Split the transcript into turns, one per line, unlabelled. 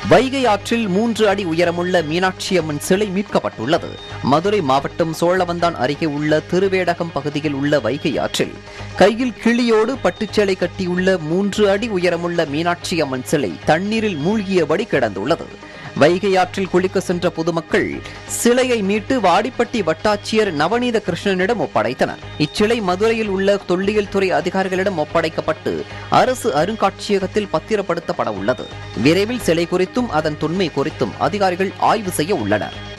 வைகை ஆற்றில் மூன்று அடி உயரமுள்ள மீனாட்சி அம்மன் சிலை மீட்கப்பட்டுள்ளது மதுரை மாவட்டம் சோழவந்தான் அருகே உள்ள திருவேடகம் பகுதியில் உள்ள வைகை ஆற்றில் கையில் கிளியோடு பட்டுச்சேலை கட்டியுள்ள மூன்று அடி உயரமுள்ள மீனாட்சி அம்மன் சிலை தண்ணீரில் மூழ்கியபடி கிடந்துள்ளது வைகை ஆற்றில் குளிக்க சென்ற பொதுமக்கள் சிலையை மீட்டு வாடிப்பட்டி வட்டாட்சியர் நவநீத கிருஷ்ணனிடம் ஒப்படைத்தனர் இச்சிலை மதுரையில் உள்ள தொல்லியல் துறை அதிகாரிகளிடம் ஒப்படைக்கப்பட்டு அரசு அருங்காட்சியகத்தில் பத்திரப்படுத்தப்பட உள்ளது விரைவில் சிலை குறித்தும் அதன் தொன்மை குறித்தும் அதிகாரிகள் ஆய்வு செய்ய உள்ளனர்